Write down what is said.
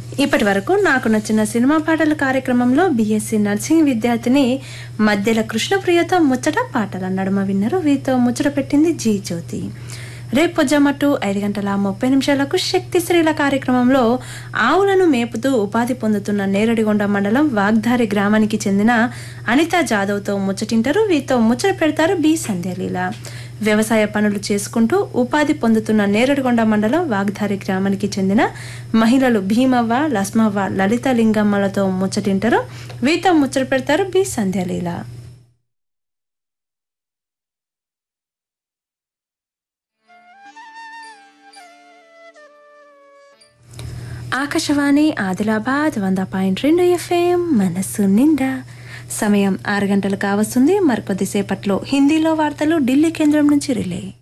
ఇప్పటి వరకు నాకు నచ్చిన సినిమా పాటల కార్యక్రమంలో బీఎస్సీ నర్సింగ్ విద్యార్థిని మధ్యల కృష్ణప్రియతో ముచ్చట పాటల నడుమ విన్నారు వీరితో ముచ్చట పెట్టింది జీ జ్యోతి రేపు పొద్దుమట్టు ఐదు గంటల ముప్పై నిమిషాలకు శక్తి శ్రీల కార్యక్రమంలో ఆవులను మేపుతూ ఉపాధి పొందుతున్న నేరడిగొండ మండలం వాగ్దారి గ్రామానికి చెందిన అనిత జాదవ్తో ముచ్చటింటారు వీరితో ముచ్చట పెడతారు బి సంధ్యలీల వ్యవసాయ పనులు చేసుకుంటూ ఉపాధి పొందుతున్న నేరడిగొండ మండలం వాగ్దారి గ్రామానికి చెందిన మహిళలు భీమవ్వ లస్మవ్వ లలిత లింగమ్మలతో ముచ్చటింటారు వీరితో ముచ్చట పెడతారు బి సంధ్యలీల ఆకాశవాణి ఆదిలాబాద్ వంద పాయింట్ రెండు ఎఫ్ఎం మనస్సు నిండా సమయం ఆరు గంటలు కావస్తుంది మరికొద్దిసేపట్లో హిందీలో వార్తలు ఢిల్లీ కేంద్రం నుంచి రిలే